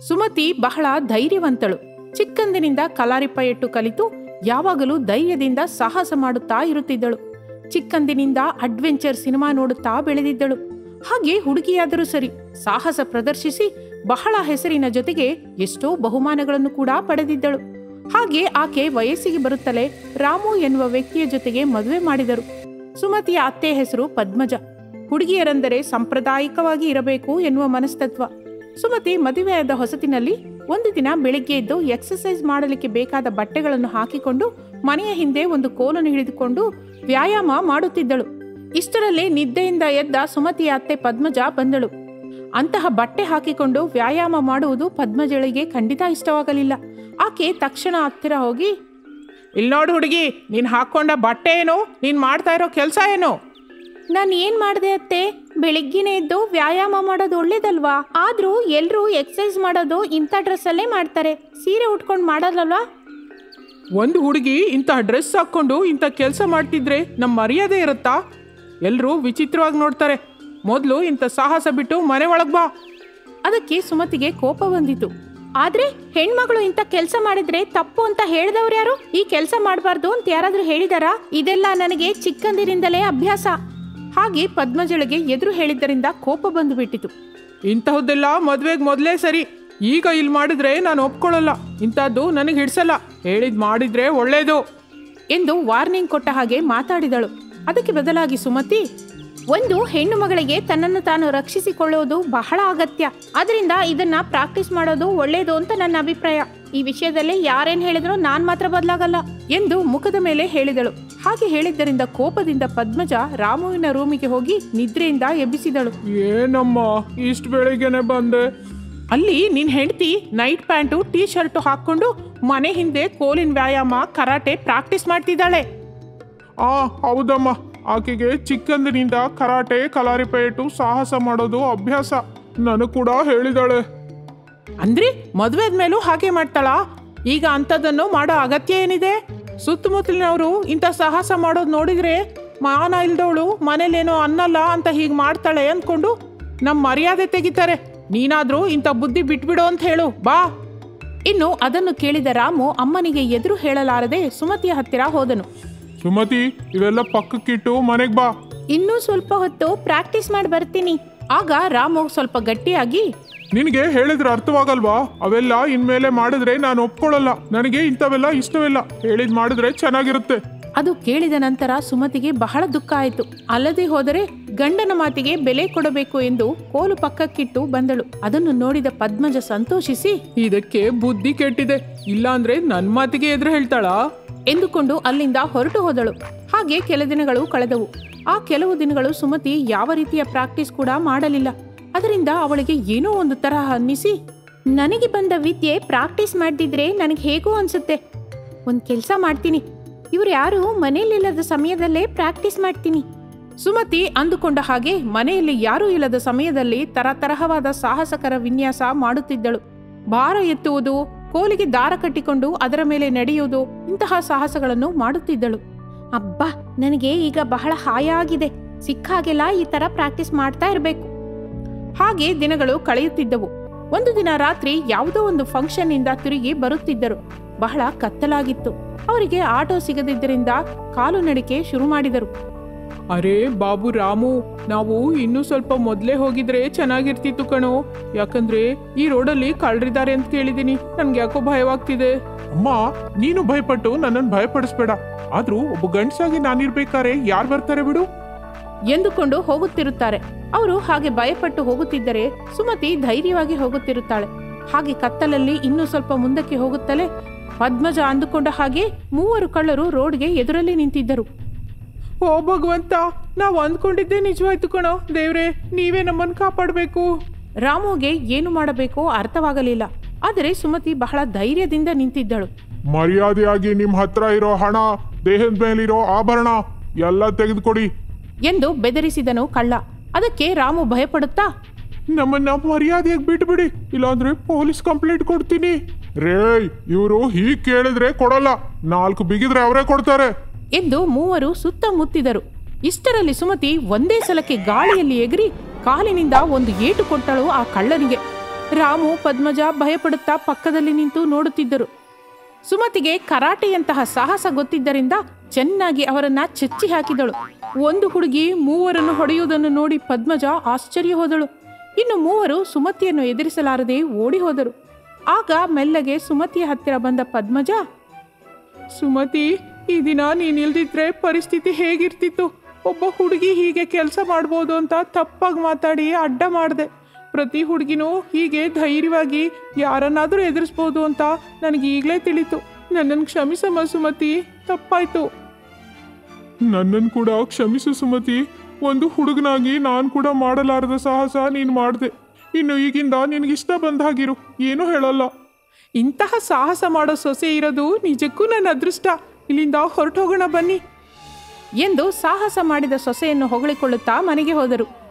ಸುಮತಿ ಬಹಳ ಧೈರ್ಯವಂತಳು ಚಿಕ್ಕಂದಿನಿಂದ ಕಲಾರಿಪಯಟ್ಟು ಕಲಿತು ಯಾವಾಗಲೂ ಧೈರ್ಯದಿಂದ ಸಾಹಸ ಮಾಡುತ್ತಾ ಇರುತ್ತಿದ್ದಳು ಚಿಕ್ಕಂದಿನಿಂದ ಅಡ್ವೆಂಚರ್ ಸಿನಿಮಾ ನೋಡುತ್ತಾ ಬೆಳೆದಿದ್ದಳು ಹಾಗೆ ಹುಡುಗಿಯಾದರೂ ಸರಿ ಸಾಹಸ ಪ್ರದರ್ಶಿಸಿ ಬಹಳ ಹೆಸರಿನ ಜೊತೆಗೆ ಎಷ್ಟೋ ಬಹುಮಾನಗಳನ್ನು ಕೂಡ ಪಡೆದಿದ್ದಳು ಹಾಗೆ ಆಕೆ ವಯಸ್ಸಿಗೆ ಬರುತ್ತಲೇ ರಾಮು ಎನ್ನುವ ವ್ಯಕ್ತಿಯ ಜೊತೆಗೆ ಮದುವೆ ಮಾಡಿದರು ಸುಮತಿಯ ಅತ್ತೆ ಹೆಸರು ಪದ್ಮಜ ಹುಡುಗಿಯರೆಂದರೆ ಸಾಂಪ್ರದಾಯಿಕವಾಗಿ ಇರಬೇಕು ಎನ್ನುವ ಮನಸ್ತತ್ವ ಸುಮತಿ ಮದುವೆಯಾದ ಹೊಸತಿನಲ್ಲಿ ಒಂದು ದಿನ ಬೆಳಿಗ್ಗೆ ಎದ್ದು ಎಕ್ಸರ್ಸೈಸ್ ಮಾಡಲಿಕ್ಕೆ ಬೇಕಾದ ಬಟ್ಟೆಗಳನ್ನು ಹಾಕಿಕೊಂಡು ಮನೆಯ ಹಿಂದೆ ಒಂದು ಕೋಲನ್ನು ಹಿಡಿದುಕೊಂಡು ವ್ಯಾಯಾಮ ಮಾಡುತ್ತಿದ್ದಳು ಇಷ್ಟರಲ್ಲಿ ನಿದ್ದೆಯಿಂದ ಎದ್ದ ಸುಮತಿಯ ಅತ್ತೆ ಪದ್ಮಜ ಬಂದಳು ಅಂತಹ ಬಟ್ಟೆ ಹಾಕಿಕೊಂಡು ವ್ಯಾಯಾಮ ಮಾಡುವುದು ಪದ್ಮಜಳಿಗೆ ಖಂಡಿತ ಇಷ್ಟವಾಗಲಿಲ್ಲ ಆಕೆ ತಕ್ಷಣ ಹತ್ತಿರ ಹೋಗಿ ಇಲ್ಲಿ ನೋಡು ಹುಡುಗಿ ನೀನು ಹಾಕ್ಕೊಂಡ ಬಟ್ಟೆ ಏನು ನೀನು ಮಾಡ್ತಾ ಇರೋ ಕೆಲಸ ಏನು ನಾನು ಏನ್ ಮಾಡಿದೆ ಅತ್ತೆ ಬೆಳಿಗ್ಗೆನೆ ಎದ್ದು ವ್ಯಾಯಾಮ ಮಾಡೋದು ಒಳ್ಳೇದಲ್ವಾ ಆದ್ರೂ ಎಲ್ರೂ ಎಕ್ಸರ್ಸೈಸ್ ಮಾಡೋದು ಇಂಥ ಡ್ರೆಸ್ಸಲ್ಲೇ ಮಾಡ್ತಾರೆ ಸೀರೆ ಉಟ್ಕೊಂಡು ಮಾಡಲ್ಲಲ್ವಾ ಒಂದು ಹುಡುಗಿ ಇಂಥ ಡ್ರೆಸ್ ಹಾಕ್ಕೊಂಡು ಇಂಥ ಕೆಲಸ ಮಾಡ್ತಿದ್ರೆ ನಮ್ಮ ಮರ್ಯಾದೆ ಇರುತ್ತಾ ಎಲ್ಲರೂ ವಿಚಿತ್ರವಾಗಿ ನೋಡ್ತಾರೆ ಮೊದಲು ಇಂಥ ಸಾಹಸ ಬಿಟ್ಟು ಮನೆ ಒಳಗೆ ಬಾ ಅದಕ್ಕೆ ಸುಮತಿಗೆ ಕೋಪ ಬಂದಿತು ಆದ್ರೆ ಹೆಣ್ಮಗಳು ಇಂಥ ಕೆಲಸ ಮಾಡಿದ್ರೆ ತಪ್ಪು ಅಂತ ಹೇಳಿದವ್ರು ಯಾರು ಈ ಕೆಲಸ ಮಾಡಬಾರ್ದು ಅಂತ ಯಾರಾದ್ರೂ ಹೇಳಿದಾರಾ ಇದೆಲ್ಲ ನನಗೆ ಚಿಕ್ಕಂದಿನಿಂದಲೇ ಅಭ್ಯಾಸ ಹಾಗೆ ಪದ್ಮಜಳಿಗೆ ಎದುರು ಹೇಳಿದ್ದರಿಂದ ಕೋಪ ಬಂದು ಬಿಟ್ಟಿತು ಇಂತಹದ್ದೆಲ್ಲ ಮದುವೆಗೆ ಮೊದಲೇ ಸರಿ ಈಗ ಇಲ್ಲಿ ಮಾಡಿದ್ರೆ ನಾನು ಒಪ್ಕೊಳ್ಳಲ್ಲ ಇಂಥದ್ದು ನನಗೆ ಹಿಡ್ಸಲ್ಲ ಹೇಳಿದ್ ಮಾಡಿದ್ರೆ ಒಳ್ಳೇದು ಎಂದು ವಾರ್ನಿಂಗ್ ಕೊಟ್ಟ ಹಾಗೆ ಮಾತಾಡಿದಳು ಅದಕ್ಕೆ ಬದಲಾಗಿ ಸುಮತಿ ಒಂದು ಹೆಣ್ಣು ಮಗಳಿಗೆ ತನ್ನನ್ನು ತಾನು ರಕ್ಷಿಸಿಕೊಳ್ಳುವುದು ಬಹಳ ಅಗತ್ಯ ಅದರಿಂದ ಇದನ್ನ ಪ್ರಾಕ್ಟೀಸ್ ಮಾಡೋದು ಒಳ್ಳೇದು ಅಂತ ನನ್ನ ಅಭಿಪ್ರಾಯ ಈ ವಿಷಯದಲ್ಲಿ ಯಾರೇನ್ ಹೇಳಿದ್ರು ನಾನ್ ಮಾತ್ರ ಬದಲಾಗಲ್ಲ ಎಂದು ಮುಖದ ಮೇಲೆ ಹೇಳಿದಳು ಹಾಗೆ ಹೇಳಿದ್ದರಿಂದ ಕೋಪದಿಂದ ಪದ್ಮಜ ರಾಮುವಿನ ರೂಮಿಗೆ ಹೋಗಿ ನಿದ್ರೆಯಿಂದ ಎಬ್ಬಿಸಿದಳು ಏನಮ್ಮ ಇಷ್ಟು ಬೆಳಿಗ್ಗೆನೆ ಬಂದೆ ಅಲ್ಲಿ ನಿನ್ ಹೆಂಡತಿ ನೈಟ್ ಪ್ಯಾಂಟು ಟೀ ಶರ್ಟು ಹಾಕ್ಕೊಂಡು ಮನೆ ಹಿಂದೆ ಕೋಲಿನ ವ್ಯಾಯಾಮ ಕರಾಟೆ ಪ್ರಾಕ್ಟೀಸ್ ಮಾಡ್ತಿದ್ದಾಳೆ ಆ ಹೌದಮ್ಮ ಆಕೆಗೆ ಚಿಕ್ಕಂದಿನಿಂದ ಕರಾಟೆ ಕಲಾರಿಪಯಟು ಸಾಹಸ ಮಾಡೋದು ಅಭ್ಯಾಸ ನನಗೆ ಕೂಡ ಹೇಳಿದಾಳೆ ಅಂದ್ರೆ ಮದುವೆ ಆದ್ಮೇಲೂ ಹಾಗೆ ಮಾಡ್ತಾಳಾ ಈಗ ಅಂಥದ್ದನ್ನು ಮಾಡೋ ಅಗತ್ಯ ಏನಿದೆ ಸುತ್ತಮುತ್ತಲಿನವರು ಇಂಥ ಸಾಹಸ ಮಾಡೋದು ನೋಡಿದ್ರೆ ಮಾನ ಇಲ್ದವಳು ಮನೇಲೇನೋ ಅನ್ನಲ್ಲ ಅಂತ ಹೀಗೆ ಮಾಡ್ತಾಳೆ ಅಂದ್ಕೊಂಡು ನಮ್ಮ ಮರ್ಯಾದೆ ತೆಗಿತಾರೆ ನೀನಾದ್ರೂ ಇಂಥ ಬುದ್ಧಿ ಬಿಟ್ಬಿಡು ಅಂತ ಹೇಳು ಬಾ ಇನ್ನು ಅದನ್ನು ಕೇಳಿದ ರಾಮು ಅಮ್ಮನಿಗೆ ಎದುರು ಹೇಳಲಾರದೆ ಸುಮತಿಯ ಹತ್ತಿರ ಹೋದನು ಸುಮತಿ ಇವೆಲ್ಲ ಪಕ್ಕಕ್ಕಿಟ್ಟು ಮನೆಗೆ ಬಾ ಇನ್ನೂ ಸ್ವಲ್ಪ ಹೊತ್ತು ಪ್ರಾಕ್ಟೀಸ್ ಮಾಡಿ ಬರ್ತೀನಿ ಆಗ ರಾಮು ಸ್ವಲ್ಪ ಗಟ್ಟಿಯಾಗಿ ನಿನಗೆ ಹೇಳಿದ್ರೆ ಅರ್ಥವಾಗಲ್ವಾ ಅವೆಲ್ಲ ಇನ್ಮೇಲೆ ಮಾಡಿದ್ರೆ ನಾನು ಒಪ್ಕೊಳ್ಳಲ್ಲ ನನಗೆ ಇಂಥವೆಲ್ಲ ಇಷ್ಟವಿಲ್ಲ ಹೇಳಿದ್ ಮಾಡಿದ್ರೆ ಚೆನ್ನಾಗಿರುತ್ತೆ ಅದು ಕೇಳಿದ ನಂತರ ಸುಮತಿಗೆ ಬಹಳ ದುಃಖ ಆಯಿತು ಅಲ್ಲದೆ ಹೋದರೆ ಗಂಡನ ಮಾತಿಗೆ ಬೆಲೆ ಕೊಡಬೇಕು ಎಂದು ಕೋಲು ಪಕ್ಕಕ್ಕಿಟ್ಟು ಬಂದಳು ಅದನ್ನು ನೋಡಿದ ಪದ್ಮಜ ಸಂತೋಷಿಸಿ ಇದಕ್ಕೆ ಬುದ್ಧಿ ಕೆಟ್ಟಿದೆ ಇಲ್ಲಾಂದ್ರೆ ನನ್ನ ಮಾತಿಗೆ ಎದುರು ಹೇಳ್ತಾಳಾ ಎಂದುಕೊಂಡು ಅಲ್ಲಿಂದ ಹೊರಟು ಹೋದಳು ಹಾಗೆ ಕೆಲ ದಿನಗಳು ಕಳೆದವು ಆ ಕೆಲವು ದಿನಗಳು ಸುಮತಿ ಯಾವ ರೀತಿಯ ಪ್ರಾಕ್ಟೀಸ್ ಕೂಡ ಮಾಡಲಿಲ್ಲ ಅದರಿಂದ ಅವಳಿಗೆ ಏನೋ ಒಂದು ತರಹ ಅನ್ನಿಸಿ ನನಗೆ ಬಂದ ವಿದ್ಯೆ ಪ್ರಾಕ್ಟೀಸ್ ಮಾಡ್ದಿದ್ರೆ ನನಗೆ ಹೇಗೋ ಅನ್ಸುತ್ತೆ ಒಂದು ಕೆಲಸ ಮಾಡ್ತೀನಿ ಇವ್ರು ಯಾರು ಮನೆಯಲ್ಲಿಲ್ಲದ ಸಮಯದಲ್ಲೇ ಪ್ರಾಕ್ಟೀಸ್ ಮಾಡ್ತೀನಿ ಸುಮತಿ ಅಂದುಕೊಂಡ ಹಾಗೆ ಮನೆಯಲ್ಲಿ ಯಾರೂ ಇಲ್ಲದ ಸಮಯದಲ್ಲಿ ತರತರಹವಾದ ಸಾಹಸಕರ ವಿನ್ಯಾಸ ಮಾಡುತ್ತಿದ್ದಳು ಭಾರ ಎತ್ತುವುದು ಕೋಲಿಗೆ ದಾರ ಕಟ್ಟಿಕೊಂಡು ಅದರ ಮೇಲೆ ನಡೆಯುವುದು ಇಂತಹ ಸಾಹಸಗಳನ್ನು ಮಾಡುತ್ತಿದ್ದಳು ಅಬ್ಬಾ ನನಗೆ ಈಗ ಬಹಳ ಹಾಯಾಗಿದೆ ಸಿಕ್ಕ ಹಾಗೆಲ್ಲ ಈ ತರ ಪ್ರಾಕ್ಟೀಸ್ ಮಾಡ್ತಾ ಇರಬೇಕು ಹಾಗೆ ದಿನಗಳು ಕಳೆಯುತ್ತಿದ್ದವು ಒಂದು ದಿನ ರಾತ್ರಿ ಯಾವುದೋ ಒಂದು ಫಂಕ್ಷನ್ ಇಂದ ತಿರುಗಿ ಬರುತ್ತಿದ್ದರು ಬಹಳ ಕತ್ತಲಾಗಿತ್ತು ಅವರಿಗೆ ಆಟೋ ಸಿಗದಿದ್ದರಿಂದ ಕಾಲು ನಡಿಕೆ ಶುರು ಮಾಡಿದರು ಅರೇ ಬಾಬು ರಾಮು ನಾವು ಇನ್ನೂ ಸ್ವಲ್ಪ ಮೊದಲೇ ಹೋಗಿದ್ರೆ ಚೆನ್ನಾಗಿರ್ತಿತ್ತು ಕಣೋ ಯಾಕಂದ್ರೆ ಈ ರೋಡಲ್ಲಿ ಕಳ್ರಿದ್ದಾರೆ ಅಂತ ಕೇಳಿದೀನಿ ನನ್ಗೆ ಯಾಕೋ ಭಯವಾಗ್ತಿದೆ ಅಮ್ಮ ನೀನು ಭಯಪಟ್ಟು ನನ್ನನ್ನು ಭಯಪಡಿಸ್ಬೇಡ ಆದ್ರೂ ಒಬ್ಬ ಗಂಡಸಾಗಿ ನಾನಿರ್ಬೇಕಾರೆ ಯಾರು ಬರ್ತಾರೆ ಬಿಡು ಎಂದುಕೊಂಡು ಹೋಗುತ್ತಿರುತ್ತಾರೆ ಅವರು ಹಾಗೆ ಭಯಪಟ್ಟು ಹೋಗುತ್ತಿದ್ದರೆ ಸುಮತಿ ಧೈರ್ಯವಾಗಿ ಹೋಗುತ್ತಿರುತ್ತಾಳೆ ಹಾಗೆ ಕತ್ತಲಲ್ಲಿ ಇನ್ನೂ ಸ್ವಲ್ಪ ಮುಂದಕ್ಕೆ ಹೋಗುತ್ತಲೇ ಪದ್ಮಜ ಅಂದುಕೊಂಡ ಹಾಗೆ ಮೂವರು ಕಳ್ಳರು ರೋಡ್ಗೆ ಎದುರಲ್ಲಿ ನಿಂತಿದ್ದರು ಓ ಭಗವಂತ ನಾವು ಅಂದ್ಕೊಂಡಿದ್ದೆ ನಿಜವಾಯ್ತು ಕಣೋ ದೇವ್ರೆ ನೀವೇ ನಮ್ಮನ್ನು ಕಾಪಾಡಬೇಕು ರಾಮುಗೆ ಏನು ಮಾಡಬೇಕೋ ಅರ್ಥವಾಗಲಿಲ್ಲ ಆದರೆ ಸುಮತಿ ಬಹಳ ಧೈರ್ಯದಿಂದ ನಿಂತಿದ್ದಳು ಮರ್ಯಾದೆಯಾಗಿ ನಿಮ್ ಹತ್ರ ಇರೋ ಹಣ ದೇಹದ ಮೇಲಿರೋ ಆಭರಣ ಎಲ್ಲ ತೆಗೆದುಕೊಡಿ ಎಂದು ಬೆದರಿಸಿದನು ಕಳ್ಳ ಅದಕ್ಕೆ ರಾಮು ಭಯಪಡುತ್ತಾ ನಮ್ಮನ್ನ ಮರ್ಯಾದೆಯಾಗಿ ಬಿಟ್ಬಿಡಿ ಇಲ್ಲಾಂದ್ರೆ ಪೊಲೀಸ್ ಕಂಪ್ಲೇಂಟ್ ಕೊಡ್ತೀನಿ ರೇಯ್ ಇವರು ಹೀಗ್ ಕೇಳಿದ್ರೆ ಕೊಡಲ್ಲ ನಾಲ್ಕು ಬಿಗಿದ್ರೆ ಅವರೇ ಕೊಡ್ತಾರೆ ಎಂದು ಮೂವರು ಸುತ್ತ ಮುತ್ತಿದರು ಇಷ್ಟರಲ್ಲಿ ಸುಮತಿ ಒಂದೇ ಸಲಕ್ಕೆ ಗಾಳಿಯಲ್ಲಿ ಎಗರಿ ಕಾಲಿನಿಂದ ಒಂದು ಏಟು ಕೊಟ್ಟಳು ಆ ಕಳ್ಳನಿಗೆ ರಾಮು ಪದ್ಮಜ ಭಯಪಡುತ್ತಾ ಪಕ್ಕದಲ್ಲಿ ನಿಂತು ನೋಡುತ್ತಿದ್ದರು ಸುಮತಿಗೆ ಕರಾಟೆಯಂತಹ ಸಾಹಸ ಗೊತ್ತಿದ್ದರಿಂದ ಚೆನ್ನಾಗಿ ಅವರನ್ನ ಚೆಚ್ಚಿ ಹಾಕಿದಳು ಒಂದು ಹುಡುಗಿ ಮೂವರನ್ನು ಹೊಡೆಯುವುದನ್ನು ನೋಡಿ ಪದ್ಮಜ ಆಶ್ಚರ್ಯ ಹೋದಳು ಇನ್ನು ಮೂವರು ಸುಮತಿಯನ್ನು ಎದುರಿಸಲಾರದೆ ಓಡಿ ಹೋದರು ಆಗ ಮೆಲ್ಲಗೆ ಸುಮತಿಯ ಹತ್ತಿರ ಬಂದ ಪದ್ಮಜ ಸುಮತಿ ಈ ದಿನ ನೀನ್ ಇಲ್ದಿದ್ರೆ ಪರಿಸ್ಥಿತಿ ಹೇಗಿರ್ತಿತ್ತು ಒಬ್ಬ ಹುಡುಗಿ ಹೀಗೆ ಕೆಲಸ ಮಾಡ್ಬೋದು ಅಂತ ತಪ್ಪಾಗಿ ಮಾತಾಡಿ ಅಡ್ಡ ಮಾಡಿದೆ ಪ್ರತಿ ಹುಡುಗಿನೂ ಹೀಗೆ ಧೈರ್ಯವಾಗಿ ಯಾರನ್ನಾದರೂ ಎದುರಿಸ್ಬೋದು ಅಂತ ನನಗೆ ಈಗಲೇ ತಿಳಿತು ನನ್ನನ್ನು ಕ್ಷಮಿಸಮ್ಮ ಸುಮತಿ ತಪ್ಪಾಯ್ತು ನನ್ನನ್ನು ಕೂಡ ಕ್ಷಮಿಸು ಸುಮತಿ ಒಂದು ಹುಡುಗನಾಗಿ ನಾನು ಕೂಡ ಮಾಡಲಾರದ ಸಾಹಸ ನೀನು ಮಾಡಿದೆ ಇನ್ನು ಈಗಿಂದ ನಿನಗಿಷ್ಟ ಬಂದ ಹಾಗಿರು ಏನೂ ಹೇಳಲ್ಲ ಇಂತಹ ಸಾಹಸ ಮಾಡೋ ಸೊಸೆ ಇರೋದು ನಿಜಕ್ಕೂ ನನ್ನ ಅದೃಷ್ಟ ಇಲ್ಲಿಂದ ಹೊರಟೋಗೋಣ ಬನ್ನಿ ಎಂದು ಸಾಹಸ ಮಾಡಿದ ಸೊಸೆಯನ್ನು ಹೊಗಳಿಕೊಳ್ಳುತ್ತಾ ಮನೆಗೆ ಹೋದರು